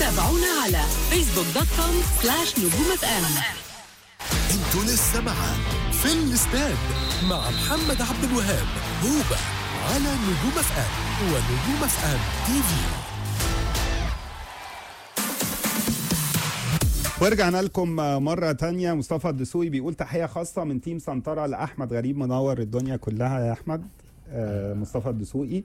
تابعونا على فيسبوك دوت كوم سلاش نجوم اف ام انتوا لسه مع في الاستاد مع محمد عبد الوهاب هوبا على نجوم اف ام ونجوم اف ام تي في ورجعنا لكم مرة تانية مصطفى الدسوقي بيقول تحية خاصة من تيم سنترة لأحمد غريب منور الدنيا كلها يا أحمد آه، مصطفى الدسوقي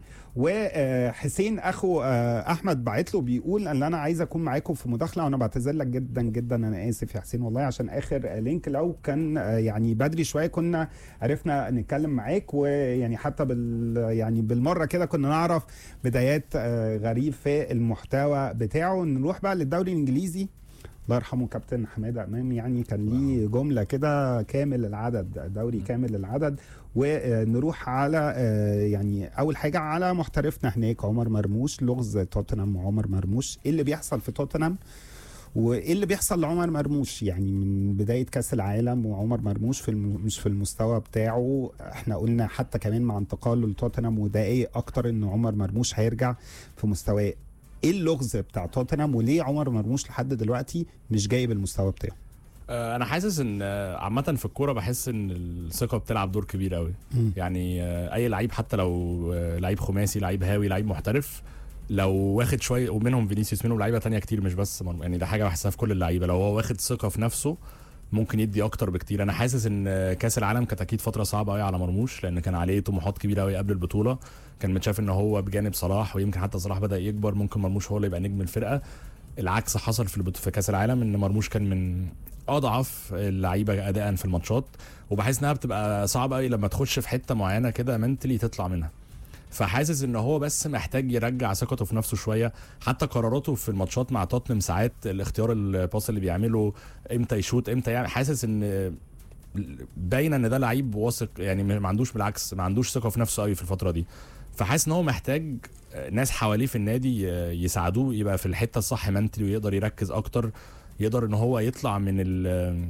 وحسين اخو آه، احمد بعت له بيقول ان انا عايز اكون معاكم في مداخله وانا بعتذر لك جدا جدا انا اسف يا حسين والله عشان اخر آه، لينك لو كان آه، يعني بدري شويه كنا عرفنا نتكلم معاك ويعني حتى بال يعني بالمره كده كنا نعرف بدايات آه، غريب في المحتوى بتاعه نروح بقى للدوري الانجليزي الله يرحمه كابتن حماده امام يعني كان ليه جمله كده كامل العدد دوري كامل العدد ونروح على آه، يعني اول حاجه على محترفنا هناك عمر مرموش لغز توتنهام وعمر مرموش ايه اللي بيحصل في توتنهام وايه اللي بيحصل لعمر مرموش يعني من بدايه كاس العالم وعمر مرموش في الم... مش في المستوى بتاعه احنا قلنا حتى كمان مع انتقاله لتوتنهام ودقايق اكتر ان عمر مرموش هيرجع في مستواه ايه اللغز بتاع توتنهام وليه عمر مرموش لحد دلوقتي مش جايب المستوى بتاعه آه، انا حاسس ان آه، عامه في الكوره بحس ان الثقه بتلعب دور كبير قوي مم. يعني آه، اي لعيب حتى لو آه، لعيب خماسي لعيب هاوي لعيب محترف لو واخد شويه ومنهم فينيسيوس منهم لعيبه تانية كتير مش بس مرمو يعني ده حاجه بحسها في كل اللعيبه لو هو واخد ثقه في نفسه ممكن يدي اكتر بكتير انا حاسس ان آه، كاس العالم كانت اكيد فتره صعبه قوي على مرموش لان كان عليه طموحات كبيره قوي قبل البطوله كان متشاف ان هو بجانب صلاح ويمكن حتى صلاح بدا يكبر ممكن مرموش هو اللي يبقى نجم الفرقه العكس حصل في البط- في كاس العالم ان مرموش كان من اضعف اللعيبه اداء في الماتشات وبحس انها بتبقى صعبه قوي لما تخش في حته معينه كده منتلي تطلع منها فحاسس ان هو بس محتاج يرجع ثقته في نفسه شويه حتى قراراته في الماتشات مع توتنهام ساعات الاختيار الباص اللي بيعمله امتى يشوط امتى يعني حاسس ان باينه ان ده لعيب واثق يعني ما عندوش بالعكس ما عندوش ثقه في نفسه قوي في الفتره دي فحاسس ان هو محتاج ناس حواليه في النادي يساعدوه يبقى في الحته الصح منتلي ويقدر يركز اكتر يقدر ان هو يطلع من ال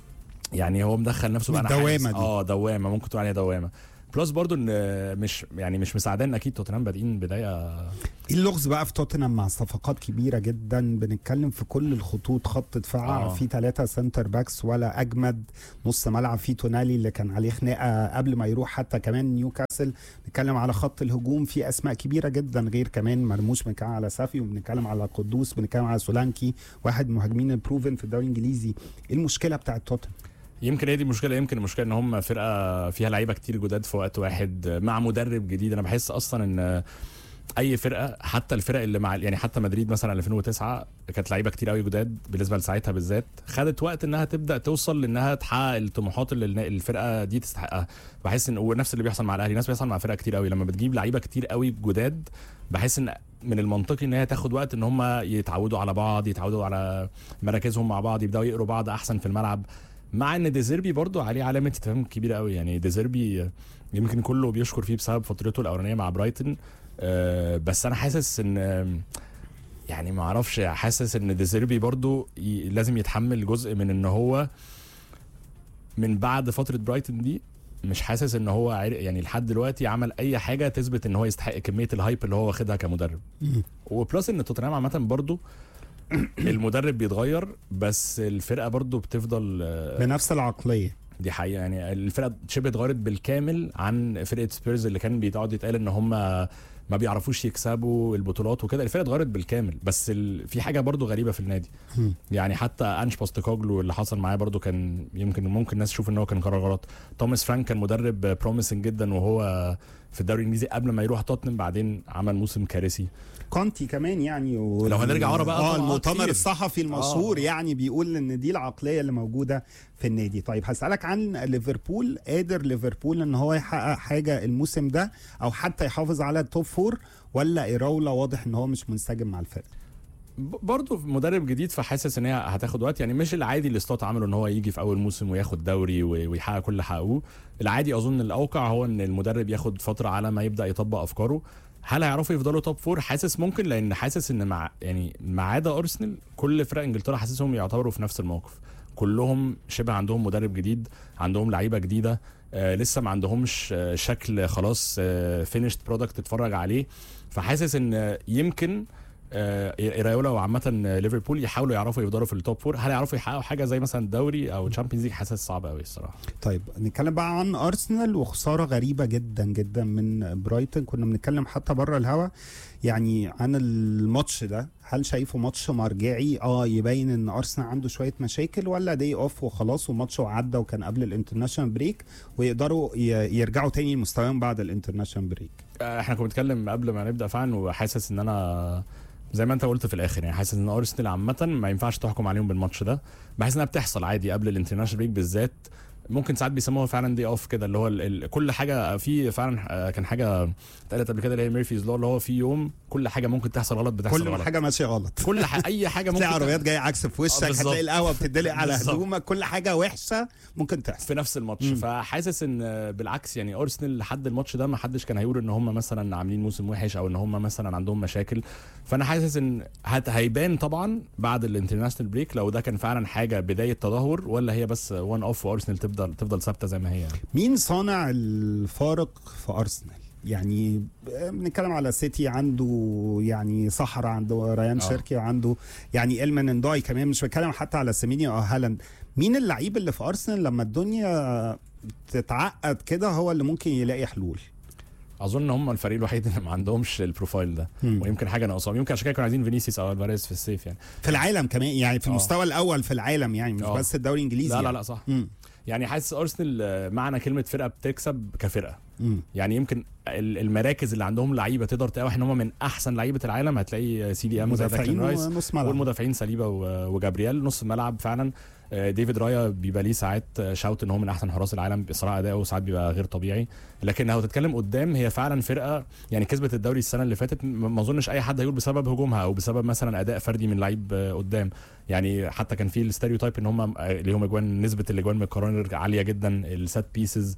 يعني هو مدخل نفسه من بقى أنا حاسس- الدوامة دي. اه دوامه ممكن تقول عليها دوامه بلس برضو ان مش يعني مش مساعدين اكيد توتنهام بادئين بدايه ايه اللغز بقى في توتنهام مع صفقات كبيره جدا بنتكلم في كل الخطوط خط دفاع آه. في ثلاثه سنتر باكس ولا اجمد نص ملعب في تونالي اللي كان عليه خناقه قبل ما يروح حتى كمان نيوكاسل نتكلم على خط الهجوم في اسماء كبيره جدا غير كمان مرموش بنتكلم على سافي وبنتكلم على قدوس بنتكلم على سولانكي واحد من المهاجمين البروفن في الدوري الانجليزي ايه المشكله بتاعت توتنهام يمكن هي دي المشكله يمكن المشكله ان هم فرقه فيها لعيبه كتير جداد في وقت واحد مع مدرب جديد انا بحس اصلا ان اي فرقه حتى الفرق اللي مع يعني حتى مدريد مثلا 2009 كانت لعيبه كتير قوي جداد بالنسبه لساعتها بالذات خدت وقت انها تبدا توصل لانها تحقق الطموحات اللي النا- الفرقه دي تستحقها بحس ان ونفس اللي بيحصل مع الاهلي نفس بيحصل مع فرق كتير قوي لما بتجيب لعيبه كتير قوي جداد بحس ان من المنطقي ان هي تاخد وقت ان هم يتعودوا على بعض يتعودوا على مراكزهم مع بعض يبداوا يقروا بعض احسن في الملعب مع ان ديزيربي برضو عليه علامه استفهام كبيره قوي يعني ديزيربي يمكن كله بيشكر فيه بسبب فترته الاولانيه مع برايتون آه، بس انا حاسس ان آم، يعني ما اعرفش حاسس ان ديزيربي برضو ي- لازم يتحمل جزء من ان هو من بعد فتره برايتون دي مش حاسس ان هو عر- يعني لحد دلوقتي عمل اي حاجه تثبت ان هو يستحق كميه الهايب اللي هو واخدها كمدرب وبلس ان توتنهام عامه برضو المدرب بيتغير بس الفرقه برضو بتفضل آه، بنفس العقليه دي حقيقه يعني الفرقه شبه اتغيرت بالكامل عن فرقه سبيرز اللي كان بيقعد يتقال ان هم ما بيعرفوش يكسبوا البطولات وكده الفرقه اتغيرت بالكامل بس ال... في حاجه برضو غريبه في النادي مم. يعني حتى انش باستيكوجلو اللي حصل معاه برضو كان يمكن ممكن الناس تشوف ان هو كان قرار غلط توماس فرانك كان مدرب بروميسنج جدا وهو في الدوري الانجليزي قبل ما يروح توتنهام بعدين عمل موسم كارثي كونتي كمان يعني و... لو هنرجع ورا بقى اه طبعا المؤتمر كتير. الصحفي المشهور آه. يعني بيقول ان دي العقليه اللي موجوده في النادي طيب هسالك عن ليفربول قادر ليفربول ان هو يحقق حاجه الموسم ده او حتى يحافظ على التوب فور ولا ايراولا واضح ان هو مش منسجم مع الفرقه ب- برضه مدرب جديد فحاسس ان هي هتاخد وقت يعني مش العادي اللي ستوت عمله ان هو يجي في اول موسم وياخد دوري و- ويحقق كل اللي حققوه العادي اظن الاوقع هو ان المدرب ياخد فتره على ما يبدا يطبق افكاره هل هيعرفوا يفضلوا توب فور حاسس ممكن لان حاسس ان مع يعني ما عدا ارسنال كل فرق انجلترا حاسسهم يعتبروا في نفس الموقف كلهم شبه عندهم مدرب جديد عندهم لعيبه جديده آه لسه ما عندهمش آه شكل خلاص فينيشد برودكت تتفرج عليه فحاسس ان آه، يمكن آه، ايرايولا وعامه ليفربول يحاولوا يعرفوا يفضلوا في التوب فور هل يعرفوا يحققوا حاجه زي مثلا دوري او تشامبيونز ليج حاسس صعب قوي الصراحه طيب نتكلم بقى عن ارسنال وخساره غريبه جدا جدا من برايتون كنا بنتكلم حتى بره الهوا يعني عن الماتش ده هل شايفه ماتش مرجعي اه يبين ان ارسنال عنده شويه مشاكل ولا دي اوف وخلاص وماتش وعدى وكان قبل الانترناشونال بريك ويقدروا ي- يرجعوا تاني لمستواهم بعد الانترناشونال بريك آه، احنا كنا بنتكلم قبل ما نبدا فعلا وحاسس ان انا زي ما انت قلت في الاخر يعني حاسس ان ارسنال عامه ما ينفعش تحكم عليهم بالماتش ده بحس انها بتحصل عادي قبل الانترناشونال بريك بالذات ممكن ساعات بيسموها فعلا دي اوف كده اللي هو ال ال كل حاجه في فعلا آه، كان حاجه اتقالت قبل كده اللي هي ميرفيز لو اللي هو في يوم كل حاجه ممكن تحصل غلط بتحصل كل ما غلط حاجه ماشيه غلط كل ح... اي حاجه ممكن تلاقي تحصل. عربيات جايه عكس في وشك آه، بالظبط. هتلاقي القهوه بتدلق على بالظبط. هدومك كل حاجه وحشه ممكن تحصل في نفس الماتش مم. فحاسس ان بالعكس يعني ارسنال لحد الماتش ده ما حدش كان هيقول ان هم مثلا عاملين موسم وحش او ان هم مثلا عندهم مشاكل فانا حاسس ان هت هيبان طبعا بعد الانترناشونال بريك لو ده كان فعلا حاجه بدايه تدهور ولا هي بس وان اوف وارسنال تفضل تفضل ثابته زي ما هي يعني. مين صانع الفارق في ارسنال يعني بنتكلم على سيتي عنده يعني صحراء عنده ريان آه. شركي وعنده يعني المان انداي كمان مش بتكلم حتى على سيميني او هالاند مين اللعيب اللي في ارسنال لما الدنيا تتعقد كده هو اللي ممكن يلاقي حلول اظن هم الفريق الوحيد اللي ما عندهمش البروفايل ده مم. ويمكن حاجه ناقصاهم يمكن عشان كده كانوا عايزين فينيسيوس او الفاريز في الصيف يعني في العالم كمان يعني في آه. المستوى الاول في العالم يعني مش آه. بس الدوري الانجليزي لا لا يعني. لا صح مم. يعني حاسس ارسنال آه، معنى كلمه فرقه بتكسب كفرقه مم. يعني يمكن ال- المراكز اللي عندهم لعيبه تقدر تقاوح ان هم من احسن لعيبه العالم هتلاقي سي دي ام زي مدافعين داكلان رايس ونص ملعب والمدافعين ساليبا و- وجابرييل نص الملعب فعلا آه، ديفيد رايا بيبقى ليه ساعات آه، شاوت ان هو من احسن حراس العالم بصراحه اداؤه ساعات بيبقى غير طبيعي لكن لو تتكلم قدام هي فعلا فرقه يعني كسبت الدوري السنه اللي فاتت م- ما اظنش اي حد هيقول بسبب هجومها او بسبب مثلا اداء فردي من لعيب آه، قدام يعني حتى كان في الستيريوتايب ان هم اللي هم اجوان نسبه الاجوان من الكورنر عاليه جدا السات بيسز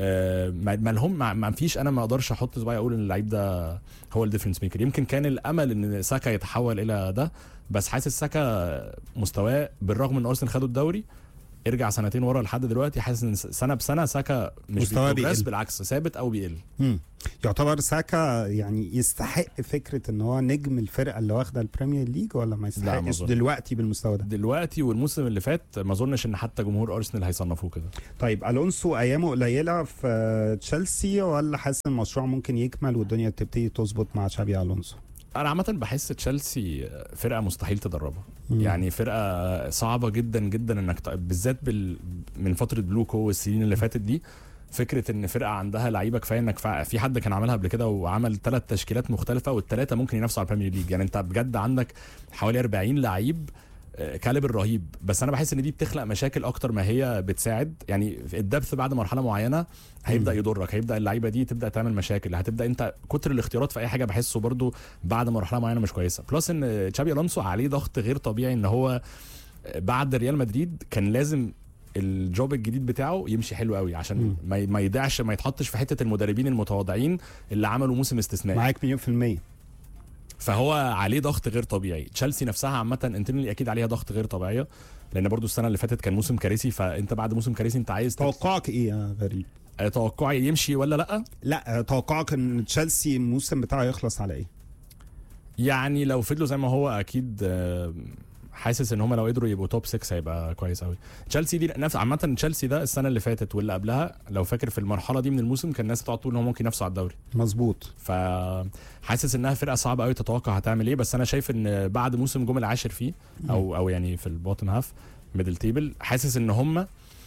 ما ما لهم ما ما فيش انا ما اقدرش احط صباعي اقول ان اللعيب ده هو الديفرنس ميكر يمكن كان الامل ان ساكا يتحول الى ده بس حاسس ساكا مستواه بالرغم ان ارسنال خدوا الدوري ارجع سنتين ورا لحد دلوقتي حاسس ان سنه بسنه ساكا مش مستواه بيبروجريس بيقل. بالعكس ثابت او بيقل مم. يعتبر ساكا يعني يستحق فكره ان هو نجم الفرقه اللي واخده البريمير ليج ولا ما ما يستحقش أظن. دلوقتي بالمستوى ده دلوقتي والموسم اللي فات ما اظنش ان حتى جمهور ارسنال هيصنفوه كده طيب الونسو ايامه قليله في تشيلسي ولا حاسس ان المشروع ممكن يكمل والدنيا تبتدي تظبط مع تشابي الونسو انا عامه بحس تشيلسي فرقه مستحيل تدربها مم. يعني فرقه صعبه جدا جدا انك ت- بالذات بال... من فتره بلوكو والسنين اللي فاتت دي فكره ان فرقه عندها لعيبه كفايه انك فع- في حد كان عملها قبل كده وعمل ثلاث تشكيلات مختلفه والثلاثه ممكن ينافسوا على البريمير ليج يعني انت بجد عندك حوالي 40 لعيب آه، كاليبر رهيب بس انا بحس ان دي بتخلق مشاكل اكتر ما هي بتساعد يعني الدبث بعد مرحله معينه هيبدا مم. يضرك هيبدا اللعيبه دي تبدا تعمل مشاكل هتبدا انت كتر الاختيارات في اي حاجه بحسه برضو بعد مرحله معينه مش كويسه بلس ان تشابي الونسو عليه ضغط غير طبيعي ان هو بعد ريال مدريد كان لازم الجوب الجديد بتاعه يمشي حلو قوي عشان مم. ما ما يضيعش ما يتحطش في حته المدربين المتواضعين اللي عملوا موسم استثنائي معاك مليون في المية فهو عليه ضغط غير طبيعي تشيلسي نفسها عامه انترنالي اكيد عليها ضغط غير طبيعيه لان برضو السنه اللي فاتت كان موسم كارثي فانت بعد موسم كارثي انت عايز تت- توقعك ايه يا غريب آه، توقعي يمشي ولا لا لا توقعك ان تشيلسي الموسم بتاعه يخلص على ايه يعني لو فضلوا زي ما هو اكيد آه، حاسس ان هم لو قدروا يبقوا توب 6 هيبقى كويس قوي تشيلسي دي نفس عامه تشيلسي ده السنه اللي فاتت واللي قبلها لو فاكر في المرحله دي من الموسم كان الناس بتقعد تقول ان هم ممكن ينافسوا على الدوري مظبوط فحاسس انها فرقه صعبه قوي تتوقع هتعمل ايه بس انا شايف ان بعد موسم جم العاشر فيه او او يعني في البوتtom هاف ميدل تيبل حاسس ان هم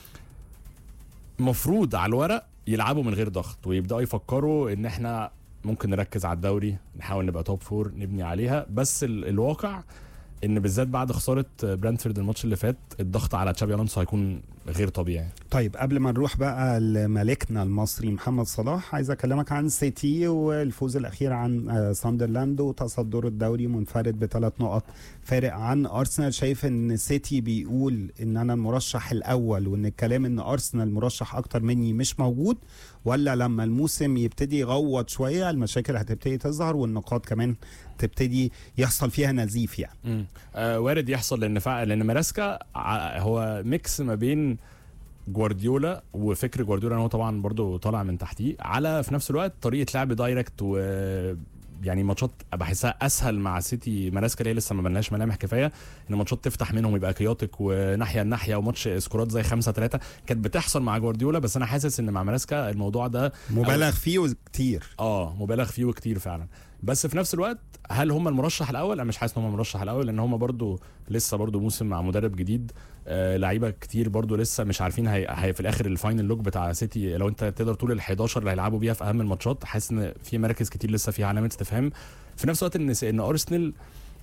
مفروض على الورق يلعبوا من غير ضغط ويبداوا يفكروا ان احنا ممكن نركز على الدوري نحاول نبقى توب فور نبني عليها بس ال الواقع ان بالذات بعد خساره برانتفورد الماتش اللي فات الضغط على تشابي الونسو هيكون غير طبيعي طيب قبل ما نروح بقى لملكنا المصري محمد صلاح عايز اكلمك عن سيتي والفوز الاخير عن آه، ساندرلاند وتصدر الدوري منفرد بثلاث نقط فارق عن ارسنال شايف ان سيتي بيقول ان انا المرشح الاول وان الكلام ان ارسنال مرشح اكتر مني مش موجود ولا لما الموسم يبتدي يغوط شويه المشاكل هتبتدي تظهر والنقاط كمان تبتدي يحصل فيها نزيف يعني مم. آه وارد يحصل لان فع... لان ماراسكا ع- هو ميكس ما بين جوارديولا وفكر جوارديولا ان هو طبعا برضو طالع من تحتيه على في نفس الوقت طريقه لعب دايركت و يعني ماتشات بحسها اسهل مع سيتي ماراسكا اللي هي لسه ما بلناش ملامح كفايه ان ماتشات تفتح منهم يبقى كيوتك وناحيه لناحيه وماتش سكورات زي 5 3 كانت بتحصل مع جوارديولا بس انا حاسس ان مع ماراسكا الموضوع ده مبالغ فيه كتير اه مبالغ فيه وكتير فعلا بس في نفس الوقت هل هم المرشح الاول انا مش حاسس ان هم المرشح الاول لان هم برضو لسه برضو موسم مع مدرب جديد آه لعيبه كتير برضو لسه مش عارفين هي, هي في الاخر الفاينل لوك بتاع سيتي لو انت تقدر تقول ال 11 اللي هيلعبوا بيها في اهم الماتشات حاسس ان في مراكز كتير لسه فيها علامه استفهام في نفس الوقت ان ان ارسنال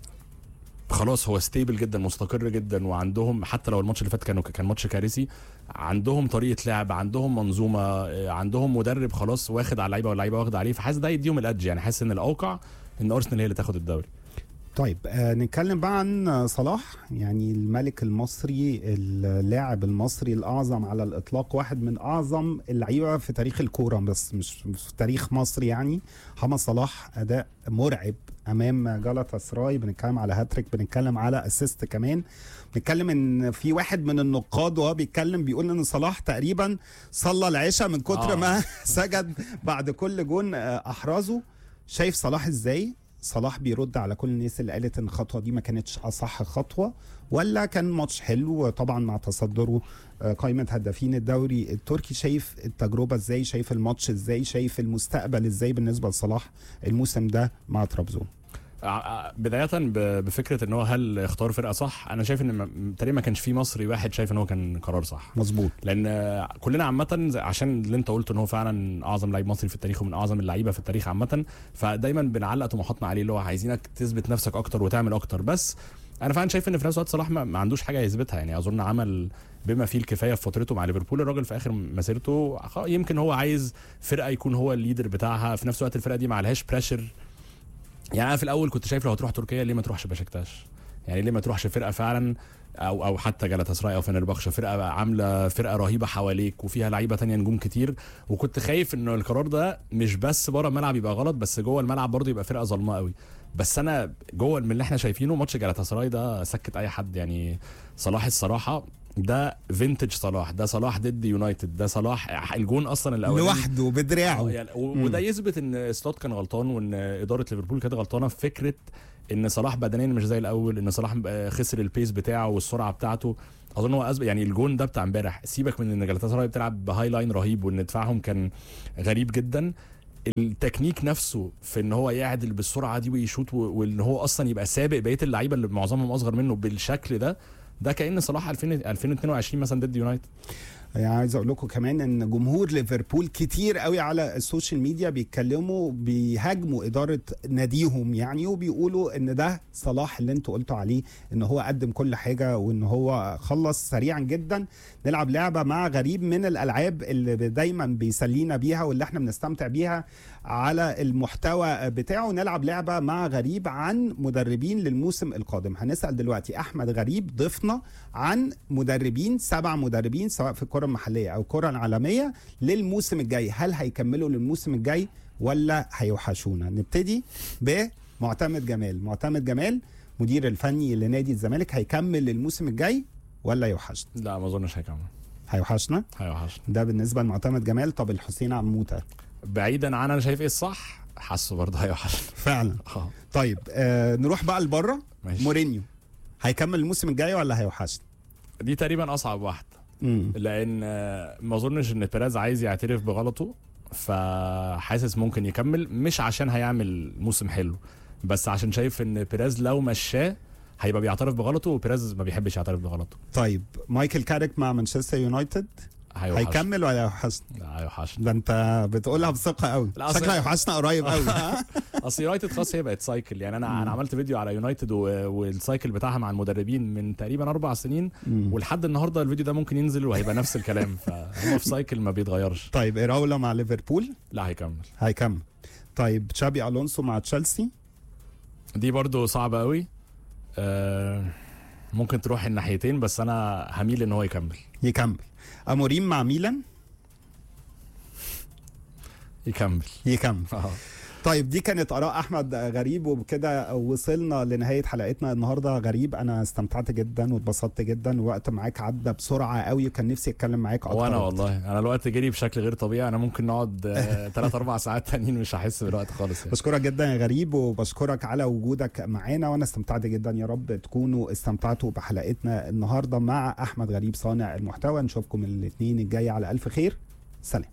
خلاص هو ستيبل جدا مستقر جدا وعندهم حتى لو الماتش اللي فات كانوا كان ماتش كارثي عندهم طريقه لعب عندهم منظومه آه، عندهم مدرب خلاص واخد على اللعيبه واللعيبه واخده عليه فحاسس ده يديهم الادج يعني حاسس ان الاوقع ان ارسنال هي اللي تاخد الدوري طيب آه نتكلم بقى عن آه، صلاح يعني الملك المصري اللاعب المصري الاعظم على الاطلاق واحد من اعظم اللعيبه في تاريخ الكوره بس مش مش في تاريخ مصر يعني محمد صلاح اداء مرعب امام جالاتا سراي بنتكلم على هاتريك بنتكلم على اسيست كمان بنتكلم ان في واحد من النقاد وهو بيتكلم بيقول ان صلاح تقريبا صلى العشاء من كتر آه. ما سجد بعد كل جون آه، احرزه شايف صلاح ازاي صلاح بيرد على كل الناس اللي قالت ان الخطوه دي ما كانتش اصح خطوه ولا كان ماتش حلو طبعا مع تصدره آه، قائمه هدافين الدوري التركي شايف التجربه ازاي شايف الماتش ازاي شايف المستقبل ازاي بالنسبه لصلاح الموسم ده مع طرابزون ع- بداية ب- بفكرة ان هو هل اختار فرقة صح انا شايف ان م- تقريبا ما كانش في مصري واحد شايف ان هو كان قرار صح مظبوط لان كلنا عامة زي- عشان اللي انت قلته ان هو فعلا اعظم لعيب مصري في التاريخ ومن اعظم اللعيبة في التاريخ عامة فدايما بنعلق طموحاتنا عليه اللي هو عايزينك تثبت نفسك اكتر وتعمل اكتر بس انا فعلا شايف ان في نفس الوقت صلاح ما ما عندوش حاجة يثبتها يعني اظن عمل بما فيه الكفايه في فترته مع ليفربول الراجل في اخر مسيرته خ- يمكن هو عايز فرقه يكون هو الليدر بتاعها في نفس الوقت الفرقه دي ما عليهاش بريشر يعني انا في الاول كنت شايف لو هتروح تركيا ليه ما تروحش بشكتاش يعني ليه ما تروحش فرقه فعلا او او حتى جالاتا سراي او فنربخشة فرقه عامله فرقه رهيبه حواليك وفيها لعيبه تانية نجوم كتير وكنت خايف انه القرار ده مش بس بره الملعب يبقى غلط بس جوه الملعب برضه يبقى فرقه ظلمه قوي بس انا جوه من اللي احنا شايفينه ماتش جالاتا سراي ده سكت اي حد يعني صلاح الصراحه ده فينتج صلاح ده صلاح ضد يونايتد ده صلاح الجون اصلا الاولاني لوحده اه بدراعه يعني و- وده يثبت ان سلوت كان غلطان وان اداره ليفربول كانت غلطانه في فكره ان صلاح بدنيا مش زي الاول ان صلاح بقى خسر البيس بتاعه والسرعه بتاعته اظن هو أسبق يعني الجون ده بتاع امبارح سيبك من ان جالاتا سراي بتلعب بهاي لاين رهيب وان دفاعهم كان غريب جدا التكنيك نفسه في ان هو يعدل بالسرعه دي ويشوط و- وان هو اصلا يبقى سابق بقيه اللعيبه اللي معظمهم اصغر منه بالشكل ده ده كان صلاح 2000 2022 مثلا ضد يونايتد يعني عايز اقول لكم كمان ان جمهور ليفربول كتير قوي على السوشيال ميديا بيتكلموا بيهاجموا اداره ناديهم يعني وبيقولوا ان ده صلاح اللي انتوا قلتوا عليه ان هو قدم كل حاجه وان هو خلص سريعا جدا نلعب لعبه مع غريب من الالعاب اللي دايما بيسلينا بيها واللي احنا بنستمتع بيها على المحتوى بتاعه نلعب لعبه مع غريب عن مدربين للموسم القادم هنسال دلوقتي احمد غريب ضيفنا عن مدربين سبع مدربين سواء في الكره المحليه او الكره العالميه للموسم الجاي هل هيكملوا للموسم الجاي ولا هيوحشونا نبتدي بمعتمد جمال معتمد جمال مدير الفني لنادي الزمالك هيكمل للموسم الجاي ولا يوحشنا لا ما اظنش هيكمل هيوحشنا هيوحشنا ده بالنسبه لمعتمد جمال طب الحسين عموته بعيدا عن انا شايف ايه الصح حاسه برضه هيوحشنا فعلا اه طيب آه نروح بقى لبره ماشي. مورينيو هيكمل الموسم الجاي ولا هيوحشنا دي تقريبا اصعب واحده امم لان آه، ما اظنش ان بيريز عايز يعترف بغلطه فحاسس ممكن يكمل مش عشان هيعمل موسم حلو بس عشان شايف ان بيريز لو مشاه هيبقى بيعترف بغلطه وبيريز ما بيحبش يعترف بغلطه طيب مايكل كاريك مع مانشستر يونايتد هيوحش هيكمل ولا هيوحشنا لا هيوحشنا ده انت بتقولها بثقه قوي لا، أصل- شكله هيوحشنا قريب قوي اصل يونايتد خلاص هي بقت سايكل يعني انا انا عملت فيديو على يونايتد و- والسايكل بتاعها مع المدربين من تقريبا اربع سنين مم. ولحد النهارده الفيديو ده ممكن ينزل وهيبقى نفس الكلام فهم في سايكل ما بيتغيرش طيب ايراولا مع ليفربول لا هيكمل هيكمل طيب تشابي الونسو مع تشيلسي دي برضو صعبة قوي آه ممكن تروح الناحيتين بس انا هميل ان هو يكمل يكمل اموريم مع ميلان يكمل يكمل آه. طيب دي كانت اراء احمد غريب وبكده وصلنا لنهايه حلقتنا النهارده غريب انا استمتعت جدا واتبسطت جدا الوقت معاك عدى بسرعه قوي وكان نفسي اتكلم معاك اكتر وانا وأكتر. والله انا الوقت جري بشكل غير طبيعي انا ممكن نقعد ثلاث اربع ساعات تانيين مش هحس بالوقت خالص يعني. بشكرك جدا يا غريب وبشكرك على وجودك معانا وانا استمتعت جدا يا رب تكونوا استمتعتوا بحلقتنا النهارده مع احمد غريب صانع المحتوى نشوفكم الاثنين الجاي على الف خير سلام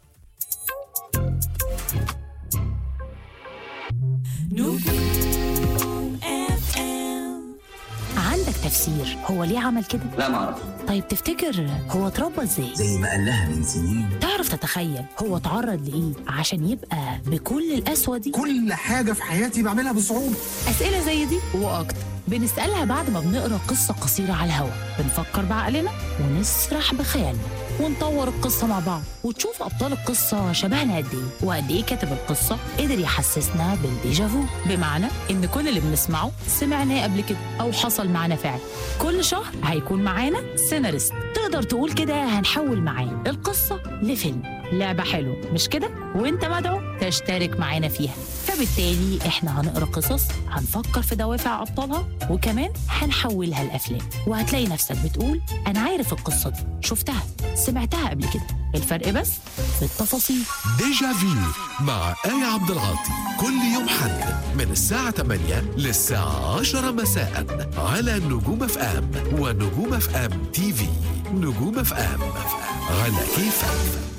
عندك تفسير هو ليه عمل كده؟ لا ما اعرف طيب تفتكر هو اتربى ازاي؟ زي ما قال لها من سنين تعرف تتخيل هو اتعرض لايه عشان يبقى بكل القسوه دي؟ كل حاجة في حياتي بعملها بصعوبة اسئله زي دي واكتر بنسالها بعد ما بنقرا قصه قصيره على الهوا بنفكر بعقلنا ونسرح بخيالنا ونطور القصه مع بعض وتشوف ابطال القصه شبهنا قد ايه وقد ايه كاتب القصه قدر يحسسنا بالديجافو بمعنى ان كل اللي بنسمعه سمعناه قبل كده او حصل معانا فعلا كل شهر هيكون معانا سيناريست تقدر تقول كده هنحول معاه القصه لفيلم لعبه حلوه مش كده وانت مدعو تشترك معانا فيها فبالتالي احنا هنقرا قصص هنفكر في دوافع ابطالها وكمان هنحولها لافلام وهتلاقي نفسك بتقول انا عارف القصه دي شفتها سمعتها قبل كده الفرق بس في التفاصيل ديجا فيو مع آية عبد العاطي كل يوم حد من الساعة 8 للساعة 10 مساء على نجوم اف ام ونجوم اف ام تي في نجوم اف ام على كيفك